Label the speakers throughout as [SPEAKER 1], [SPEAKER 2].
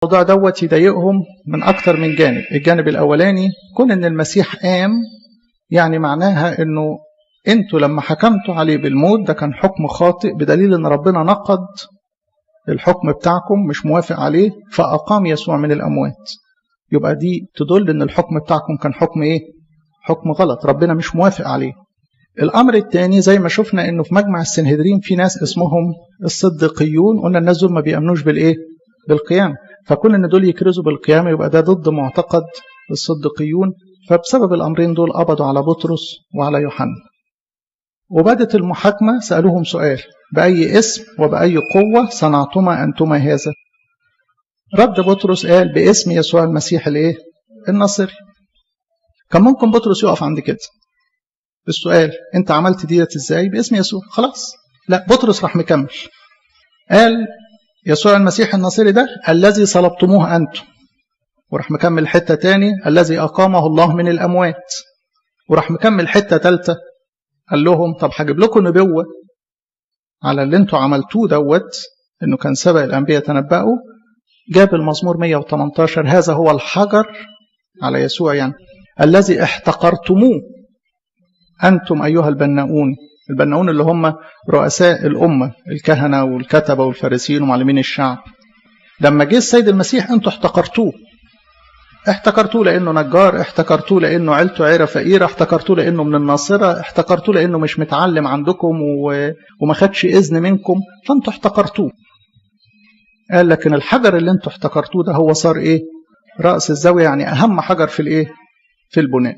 [SPEAKER 1] الموضوع دوت يضايقهم من أكتر من جانب الجانب الأولاني كون إن المسيح قام يعني معناها إنه أنتوا لما حكمتوا عليه بالموت ده كان حكم خاطئ بدليل إن ربنا نقض الحكم بتاعكم مش موافق عليه فأقام يسوع من الأموات يبقى دي تدل إن الحكم بتاعكم كان حكم إيه؟ حكم غلط ربنا مش موافق عليه الأمر الثاني زي ما شفنا إنه في مجمع السنهدرين في ناس اسمهم الصديقيون قلنا الناس دول ما بيأمنوش بالإيه؟ بالقيام فكون إن دول يكرزوا بالقيامة يبقى ده ضد معتقد الصديقيون فبسبب الأمرين دول قبضوا على بطرس وعلى يوحنا وبدت المحاكمة سألوهم سؤال بأي اسم وبأي قوة صنعتما أنتما هذا رد بطرس قال باسم يسوع المسيح الايه الناصري كان ممكن بطرس يقف عند كده السؤال انت عملت ديت ازاي باسم يسوع خلاص لا بطرس راح مكمل قال يسوع المسيح الناصري ده الذي صلبتموه انتم وراح مكمل حته تاني الذي اقامه الله من الاموات وراح مكمل حته ثالثه قال لهم طب هجيب لكم نبوه على اللي انتوا عملتوه دوت انه كان سبق الانبياء تنبأوا جاب المزمور 118 هذا هو الحجر على يسوع يعني الذي احتقرتموه أنتم أيها البناؤون البناؤون اللي هم رؤساء الأمة الكهنة والكتبة والفارسيين ومعلمين الشعب لما جه السيد المسيح أنتوا احتقرتوه احتقرتوه لأنه نجار احتقرتوه لأنه عيلته عيرة فقيرة احتقرتوه لأنه من الناصرة احتقرتوه لأنه مش متعلم عندكم و... وما خدش إذن منكم فأنتوا احتقرتوه قال لكن الحجر اللي انتوا احتقرتوه ده هو صار ايه رأس الزاوية يعني أهم حجر في الايه في البناء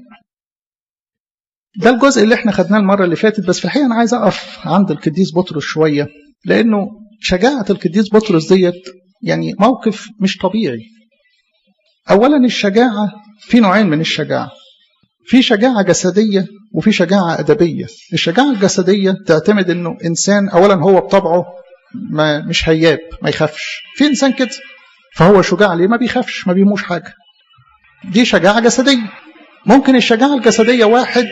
[SPEAKER 1] ده الجزء اللي احنا خدناه المرة اللي فاتت بس في الحقيقة أنا عايز أقف عند القديس بطرس شوية لأنه شجاعة القديس بطرس ديت يعني موقف مش طبيعي أولا الشجاعة في نوعين من الشجاعة في شجاعة جسدية وفي شجاعة أدبية الشجاعة الجسدية تعتمد أنه إنسان أولا هو بطبعه ما مش هياب ما يخافش في إنسان كده فهو شجاع ليه ما بيخافش ما بيموش حاجة دي شجاعة جسدية ممكن الشجاعة الجسدية واحد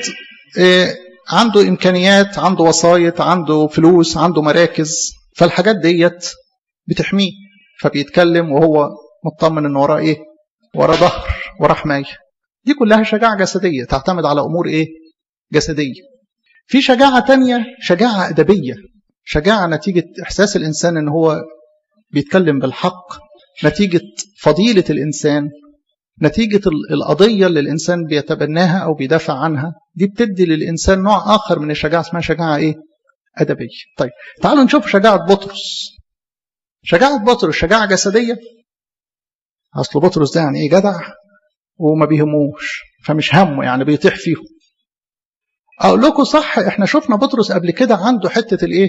[SPEAKER 1] عنده إمكانيات عنده وسايط عنده فلوس عنده مراكز فالحاجات ديت بتحميه فبيتكلم وهو مطمن ان وراه ايه وراه ظهر وراه حمايه دي كلها شجاعة جسدية تعتمد على أمور ايه جسدية في شجاعة تانية شجاعة أدبية شجاعة نتيجة إحساس الإنسان ان هو بيتكلم بالحق نتيجة فضيلة الإنسان نتيجة القضية اللي الإنسان بيتبناها أو بيدافع عنها دي بتدي للإنسان نوع آخر من الشجاعة اسمها شجاعة إيه؟ أدبية طيب تعالوا نشوف شجاعة بطرس شجاعة بطرس شجاعة جسدية أصل بطرس ده يعني إيه جدع وما بيهموش فمش همه يعني بيطيح فيهم أقول لكم صح إحنا شفنا بطرس قبل كده عنده حتة الإيه؟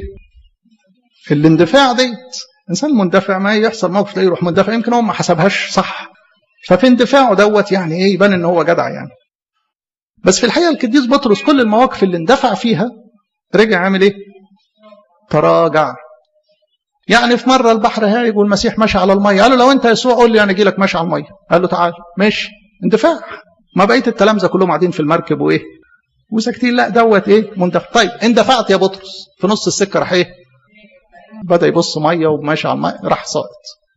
[SPEAKER 1] الاندفاع ديت إنسان مندفع ما يحصل موقف تلاقيه يروح مندفع يمكن هو ما حسبهاش صح ففي اندفاعه دوت يعني ايه يبان ان هو جدع يعني بس في الحقيقه القديس بطرس كل المواقف اللي اندفع فيها رجع عامل ايه تراجع يعني في مره البحر هايج والمسيح ماشي على الميه قال له لو انت يسوع قول لي انا اجي لك ماشي على الميه قال له تعال ماشي اندفاع ما بقيه التلامذه كلهم قاعدين في المركب وايه وساكتين لا دوت ايه مندفع طيب اندفعت يا بطرس في نص السكه راح ايه بدا يبص ميه وماشي على الميه راح ساقط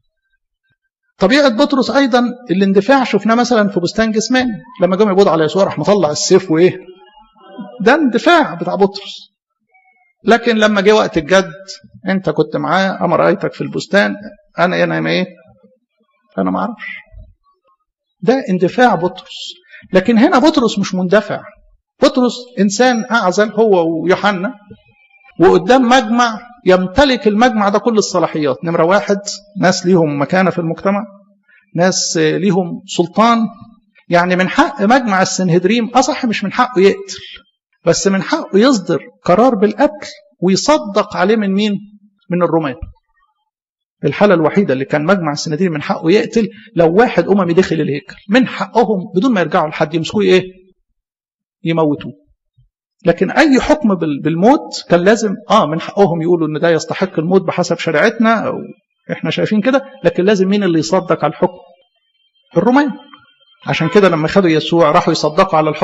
[SPEAKER 1] طبيعة بطرس أيضا الاندفاع شفناه مثلا في بستان جسمان لما جم يبوض على يسوع راح مطلع السيف وإيه ده اندفاع بتاع بطرس لكن لما جه وقت الجد أنت كنت معاه أما رأيتك في البستان أنا أنا إيه أنا ما أعرفش ده اندفاع بطرس لكن هنا بطرس مش مندفع بطرس إنسان أعزل هو ويوحنا وقدام مجمع يمتلك المجمع ده كل الصلاحيات نمرة واحد ناس ليهم مكانة في المجتمع ناس ليهم سلطان يعني من حق مجمع السنهدريم أصح مش من حقه يقتل بس من حقه يصدر قرار بالقتل ويصدق عليه من مين من الرومان الحالة الوحيدة اللي كان مجمع السنهدريم من حقه يقتل لو واحد أممي دخل الهيكل من حقهم بدون ما يرجعوا لحد يمسكوه إيه يموتوه لكن اي حكم بالموت كان لازم اه من حقهم يقولوا ان ده يستحق الموت بحسب شريعتنا او احنا شايفين كده لكن لازم مين اللي يصدق على الحكم الرومان عشان كده لما خدوا يسوع راحوا يصدقوا على الحكم